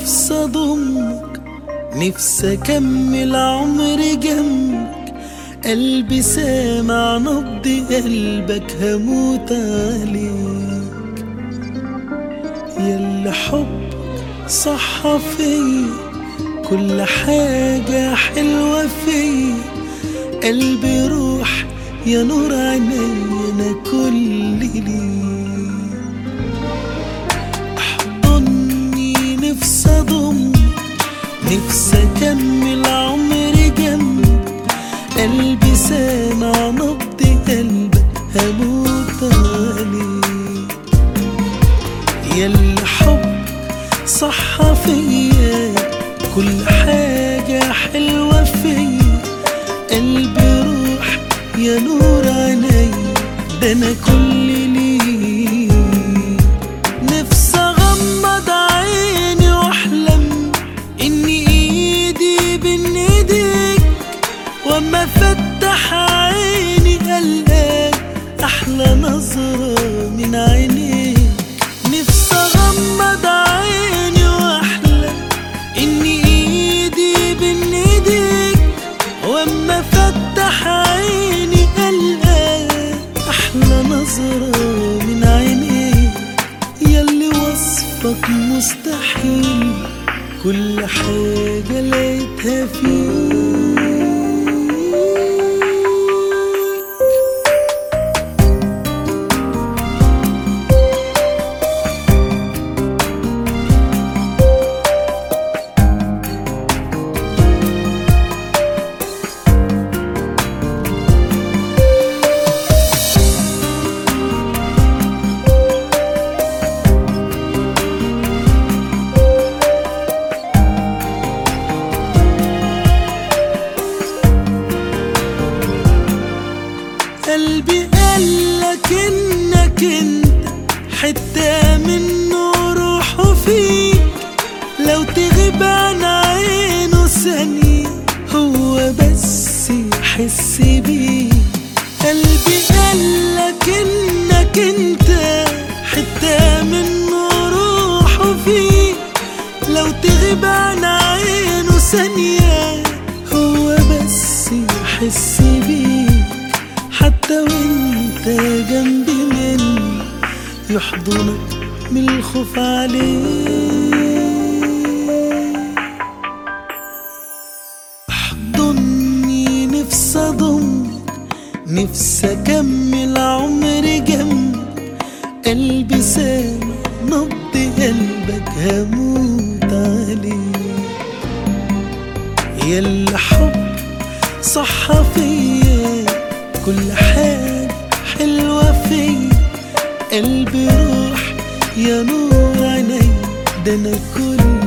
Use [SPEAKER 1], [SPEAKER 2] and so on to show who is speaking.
[SPEAKER 1] نفسي اضمك نفسي اكمل عمري جنبك قلبي سامع نبض قلبك هموت عليك ياللي حبك صح فيا كل حاجة حلوة فيا قلبي روح يا نور عيني انا كل ليك احضني نفسي اضمك نفسي اكمل عمري جنبك قلبي سامع نبض قلبك هموت عليك ياللي حبك صح فيا كل حاجة حلوة فيا قلبي روح يا نور عيني ده انا كل ليك نفسي اغمض عيني واحلم ان ايدي بين ايديك واما افتح عيني القاك احلى نظرة من عينيك نفسي اغمض عيني واحلم ان ايدي بين ايديك واما افتح عيني القاك احلى نظرة من عينيك ياللي وصفك مستحيل كل حاجة لقيتها فيك قلبي قالك انك انت حتة منه روحه فيك لو تغيب عن عينه ثانية هو بس يحس بيك قلبي قالك انك انت حتة منه روحه فيك لو تغيب عن عينه ثانية هو بس يحس بيك حتى وانت جنبي مني يحضنك من الخوف عليك احضني نفسي اضمك نفسي اكمل عمري جنبك قلبي سامع نبض قلبك هموت عليك ياللي حب صح فيا كل حاجة حلوة فيا قلبي روح يا نور عيني ده انا كل